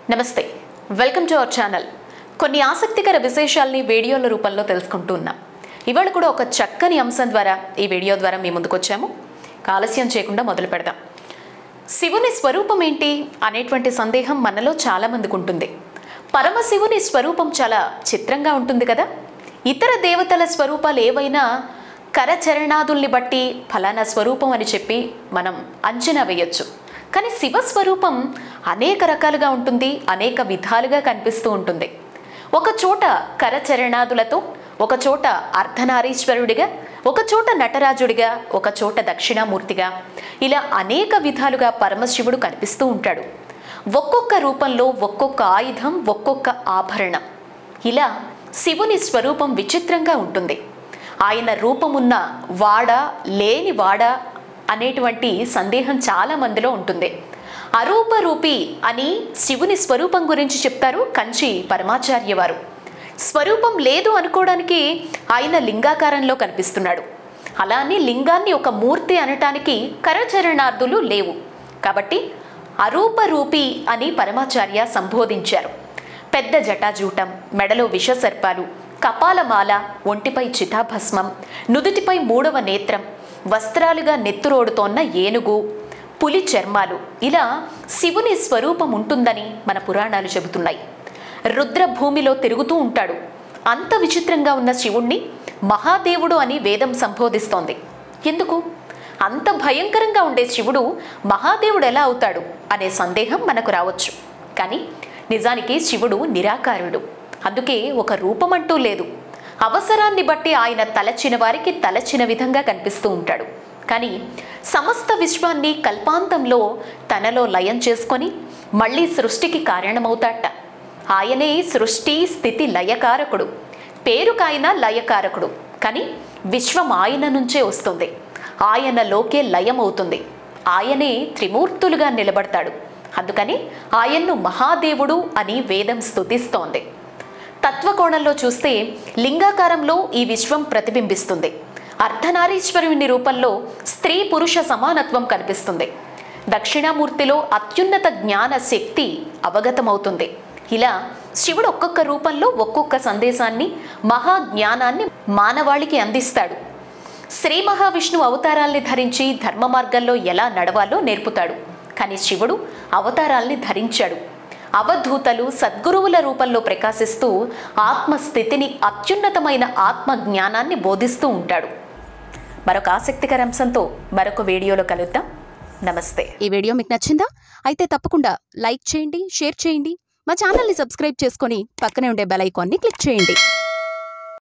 నమస్తే welcome to our channel కొన్ని ఆసక్తికర విశేషాల్ని వీడియోల రూపంలో తెలుసుకుంటూ ఉన్నాం ఇవాళ కూడా ఒక చక్కని అంశం ద్వారా ఈ వీడియో ద్వారా మీ ముందుకు వచ్చాము ఆలస్యం చేయకుండా మొదలు పెడదాం శివుని స్వరూపం ఏంటి అనేటువంటి సందేహం మనలో చాలా మందికి ఉంటుంది పరమశివుని స్వరూపం చాలా చిత్రంగా ఉంటుంది కదా ఇతర దేవతల స్వరూపాలు ఏవైనా కరచరణాదుల్ని బట్టి ఫలానా స్వరూపం అని చెప్పి మనం అంచనా వేయొచ్చు కానీ శివ స్వరూపం అనేక రకాలుగా ఉంటుంది అనేక విధాలుగా కనిపిస్తూ ఉంటుంది ఒక చోట కరచరణాదులతో ఒక చోట అర్ధనారీశ్వరుడిగా ఒక చోట నటరాజుడిగా ఒక చోట దక్షిణామూర్తిగా ఇలా అనేక విధాలుగా పరమశివుడు కనిపిస్తూ ఉంటాడు ఒక్కొక్క రూపంలో ఒక్కొక్క ఆయుధం ఒక్కొక్క ఆభరణం ఇలా శివుని స్వరూపం విచిత్రంగా ఉంటుంది ఆయన రూపమున్న వాడ లేని వాడ అనేటువంటి సందేహం చాలా మందిలో ఉంటుంది అరూప రూపి అని శివుని స్వరూపం గురించి చెప్తారు కంచి పరమాచార్య వారు స్వరూపం లేదు అనుకోవడానికి ఆయన లింగాకారంలో కనిపిస్తున్నాడు అలా అని లింగాన్ని ఒక మూర్తి అనటానికి కరచరణార్థులు లేవు కాబట్టి అరూప రూపి అని పరమాచార్య సంబోధించారు పెద్ద జటాజూటం మెడలో విషసర్పాలు కపాలమాల ఒంటిపై చితాభస్మం నుదుటిపై మూడవ నేత్రం వస్త్రాలుగా నెత్తురోడుతోన్న ఏనుగు పులి చర్మాలు ఇలా శివుని స్వరూపం ఉంటుందని మన పురాణాలు చెబుతున్నాయి రుద్ర భూమిలో తిరుగుతూ ఉంటాడు అంత విచిత్రంగా ఉన్న శివుణ్ణి మహాదేవుడు అని వేదం సంబోధిస్తోంది ఎందుకు అంత భయంకరంగా ఉండే శివుడు మహాదేవుడు ఎలా అవుతాడు అనే సందేహం మనకు రావచ్చు కానీ నిజానికి శివుడు నిరాకారుడు అందుకే ఒక రూపమంటూ లేదు అవసరాన్ని బట్టి ఆయన తలచిన వారికి తలచిన విధంగా కనిపిస్తూ ఉంటాడు కానీ సమస్త విశ్వాన్ని కల్పాంతంలో తనలో లయం చేసుకొని మళ్ళీ సృష్టికి కారణమవుతాట ఆయనే సృష్టి స్థితి లయకారకుడు పేరుకాయన లయకారకుడు కానీ విశ్వం ఆయన నుంచే వస్తుంది ఆయనలోకే లయం అవుతుంది ఆయనే త్రిమూర్తులుగా నిలబడతాడు అందుకని ఆయన్ను మహాదేవుడు అని వేదం స్తుతిస్తోంది తత్వకోణంలో చూస్తే లింగాకారంలో ఈ విశ్వం ప్రతిబింబిస్తుంది అర్ధనారీశ్వరుని రూపంలో స్త్రీ పురుష సమానత్వం కనిపిస్తుంది దక్షిణామూర్తిలో అత్యున్నత జ్ఞాన శక్తి అవగతమవుతుంది ఇలా శివుడు ఒక్కొక్క రూపంలో ఒక్కొక్క సందేశాన్ని మహాజ్ఞానాన్ని మానవాళికి అందిస్తాడు శ్రీ మహావిష్ణు అవతారాల్ని ధరించి ధర్మ మార్గంలో ఎలా నడవాలో నేర్పుతాడు కానీ శివుడు అవతారాల్ని ధరించాడు అవధూతలు సద్గురువుల రూపంలో ప్రకాశిస్తూ ఆత్మస్థితిని అత్యున్నతమైన ఆత్మ జ్ఞానాన్ని బోధిస్తూ ఉంటాడు మరొక ఆసక్తికర అంశంతో మరొక వీడియోలో కలుద్దాం నమస్తే ఈ వీడియో మీకు నచ్చిందా అయితే తప్పకుండా లైక్ చేయండి షేర్ చేయండి మా ఛానల్ని సబ్స్క్రైబ్ చేసుకొని పక్కనే ఉండే బెల్ ఐకాన్ని క్లిక్ చేయండి